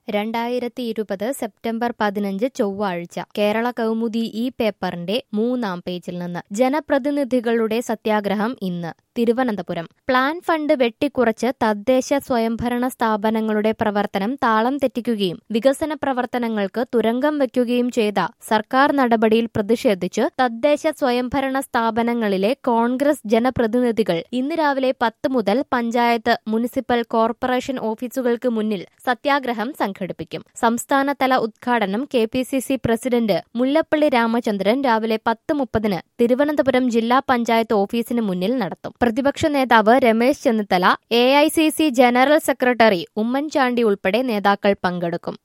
രണ്ടായിരത്തി ഇരുപത് സെപ്റ്റംബർ പതിനഞ്ച് ചൊവ്വാഴ്ച കേരള കൗമുദി ഈ പേപ്പറിന്റെ മൂന്നാം പേജിൽ നിന്ന് ജനപ്രതിനിധികളുടെ സത്യാഗ്രഹം ഇന്ന് തിരുവനന്തപുരം പ്ലാൻ ഫണ്ട് വെട്ടിക്കുറച്ച് തദ്ദേശ സ്വയംഭരണ സ്ഥാപനങ്ങളുടെ പ്രവർത്തനം താളം തെറ്റിക്കുകയും വികസന പ്രവർത്തനങ്ങൾക്ക് തുരങ്കം വയ്ക്കുകയും ചെയ്ത സർക്കാർ നടപടിയിൽ പ്രതിഷേധിച്ച് തദ്ദേശ സ്വയംഭരണ സ്ഥാപനങ്ങളിലെ കോൺഗ്രസ് ജനപ്രതിനിധികൾ ഇന്ന് രാവിലെ പത്ത് മുതൽ പഞ്ചായത്ത് മുനിസിപ്പൽ കോർപ്പറേഷൻ ഓഫീസുകൾക്ക് മുന്നിൽ സത്യാഗ്രഹം സംഘടിപ്പിക്കും സംസ്ഥാനതല ഉദ്ഘാടനം K P C C president Mullappally Ramachandran രാവിലെ പത്ത് മുപ്പതിന് തിരുവനന്തപുരം ജില്ലാ പഞ്ചായത്ത് ഓഫീസിന് മുന്നിൽ നടത്തും പ്രതിപക്ഷ നേതാവ് Ramesh Chennithala A general secretary Oommen Chandy ഉൾപ്പെടെ നേതാക്കൾ പങ്കെടുക്കും